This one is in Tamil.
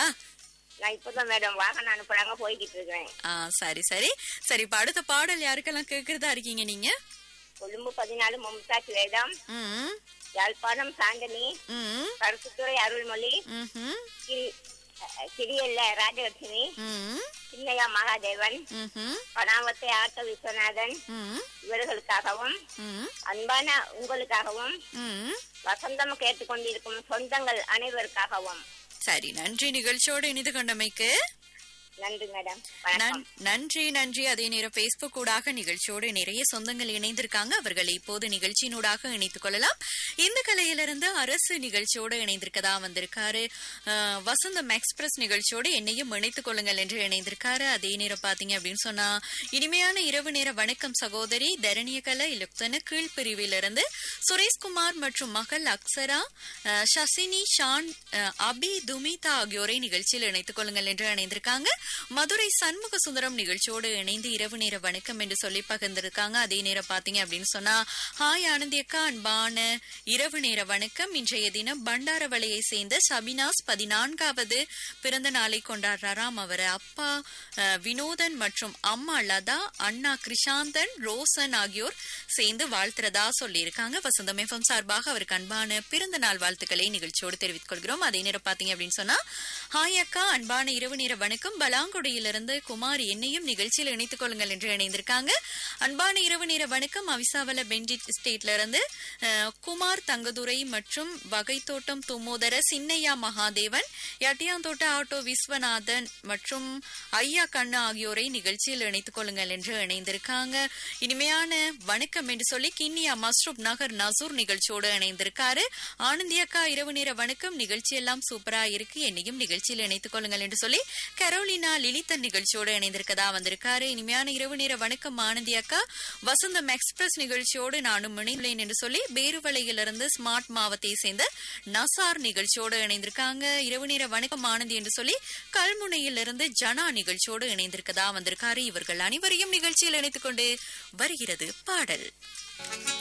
வந்துட்டீங்களா நான் இப்பதான் மேடம் வாகனம் அனுப்புறாங்க போய்கிட்டு இருக்கிறேன் ஆ சரி சரி சரி இப்ப அடுத்த பாடல் யாருக்கெல்லாம் கேக்குறதா இருக்கீங்க நீங்க கொழும்பு பதினாலு மும்தாஜ் வேதம் ம் யாழ்ப்பாணம் சாந்தனி ம் கருத்துத்துறை அருள்மொழி ம்ஹும், கிரி- அஹ், கிரியல்ல ராஜலட்சுமி ம் சின்னையா மகாதேவன் ம்ஹும், பனாவத்தை ஆட்ட விஸ்வநாதன் ம் இவர்களுக்காகவும் ம் அன்பான உங்களுக்காகவும் ம் வசந்தம் கேட்டுக்கொண்டிருக்கும் சொந்தங்கள் அனைவருக்காகவும் சரி நன்றி நிகழ்ச்சியோடு இணைந்து கொண்டமைக்கு நன்றி மேடம் வணக்கம் நன்- நன்றி நன்றி அதே நேரம் பேஸ்புக் ஊடாக நிகழ்ச்சியோடு நிறைய சொந்தங்கள் இணைந்திருக்காங்க அவர்களை இப்போது நிகழ்ச்சியினூடாக இணைத்துக் கொள்ளலாம் இந்த கலையிலிருந்து அரசு நிகழ்ச்சியோடு இணைந்திருக்கதா வந்திருக்காரு அஹ், வசந்தம் எக்ஸ்பிரஸ் நிகழ்ச்சியோடு என்னையும் இணைத்துக் கொள்ளுங்கள் என்று இணைந்திருக்காரு அதே நேரம் பாத்தீங்க அப்படின்னு சொன்னா இனிமையான இரவு நேர வணக்கம் சகோதரி தரணியகல இலக்தன கீழ்பிரிவிலிருந்து சுரேஷ்குமார் மற்றும் மகள் அக்ஸரா அஹ், ஷசினி ஷான் அஹ், அபி துமிதா ஆகியோரை நிகழ்ச்சியில் இணைத்துக் கொள்ளுங்கள் என்று இணைந்திருக்காங்க மதுரை சண்முக சுந்தரம் நிகழ்ச்சியோடு இணைந்து இரவு நேர வணக்கம் என்று சொல்லி பகிர்ந்திருக்காங்க அதே நேரம் பாத்தீங்க அப்படின்னு சொன்னா ஹாய் ஆனந்தி அக்கா அன்பான இரவு நேர வணக்கம் இன்றைய தினம் பண்டாரவளையை சேர்ந்த சபினாஸ் பதினான்காவது பிறந்த நாளை கொண்டாடுறாராம் அவர் அப்பா அஹ், வினோதன் மற்றும் அம்மா லதா அண்ணா கிருஷாந்தன் ரோசன் ஆகியோர் சேர்ந்து வாழ்த்துறதா சொல்லியிருக்காங்க வசந்தம் எஃப்எம் சார்பாக அவருக்கு அன்பான பிறந்த நாள் வாழ்த்துக்களை நிகழ்ச்சியோடு தெரிவித்துக் கொள்கிறோம் அதே நேரம் பாத்தீங்க அப்படின்னு சொன்னா ஹாய் அக்கா அன்பான இரவு நேர வணக்கம் பலாங்குடியிலிருந்து குமார் என்னையும் நிகழ்ச்சியில் இணைத்துக் கொள்ளுங்கள் என்று இணைந்திருக்காங்க அன்பான இரவு நேர வணக்கம் அவிசாவல பெஞ்சிட் ஸ்டேட்ல இருந்து அஹ், குமார் தங்கதுரை மற்றும் வகைத்தோட்டம் தும்மோதர சின்னையா மகாதேவன் யட்டியாந்தோட்ட ஆட்டோ விஸ்வநாதன் மற்றும் ஐயா கண்ணா ஆகியோரை நிகழ்ச்சியில் இணைத்துக் கொள்ளுங்கள் என்று இணைந்திருக்காங்க இனிமையான வணக்கம் என்று சொல்லி கிண்ணியா மஸ்ரூப் நகர் நசூர் நிகழ்ச்சியோடு இணைந்திருக்காரு ஆனந்தி அக்கா இரவு நேர வணக்கம் நிகழ்ச்சி எல்லாம் சூப்பரா இருக்கு என்னையும் நிகழ்ச்சியில் இணைத்துக் கொள்ளுங்கள் என்று சொல்லி கரோலினா லிலித்தன் நிகழ்ச்சியோடு இணைந்திருக்கதா வந்திருக்காரு இனிமையான இரவு நேர வணக்கம் ஆனந்தி அக்கா வசந்தம் எக்ஸ்பிரஸ் நிகழ்ச்சியோடு நானும் இணைந்துள்ளேன் என்று சொல்லி பேருவளையிலிருந்து ஸ்மார்ட் மாவத்தை சேர்ந்த நசார் நிகழ்ச்சியோடு இணைந்திருக்காங்க இரவு நேர வணக்கம் ஆனந்தி என்று சொல்லி கல்முனையிலிருந்து ஜனா நிகழ்ச்சியோடு இணைந்திருக்கதா வந்திருக்காரு இவர்கள் அனைவரையும் நிகழ்ச்சியில் இணைத்துக் கொண்டு வருகிறது பாடல்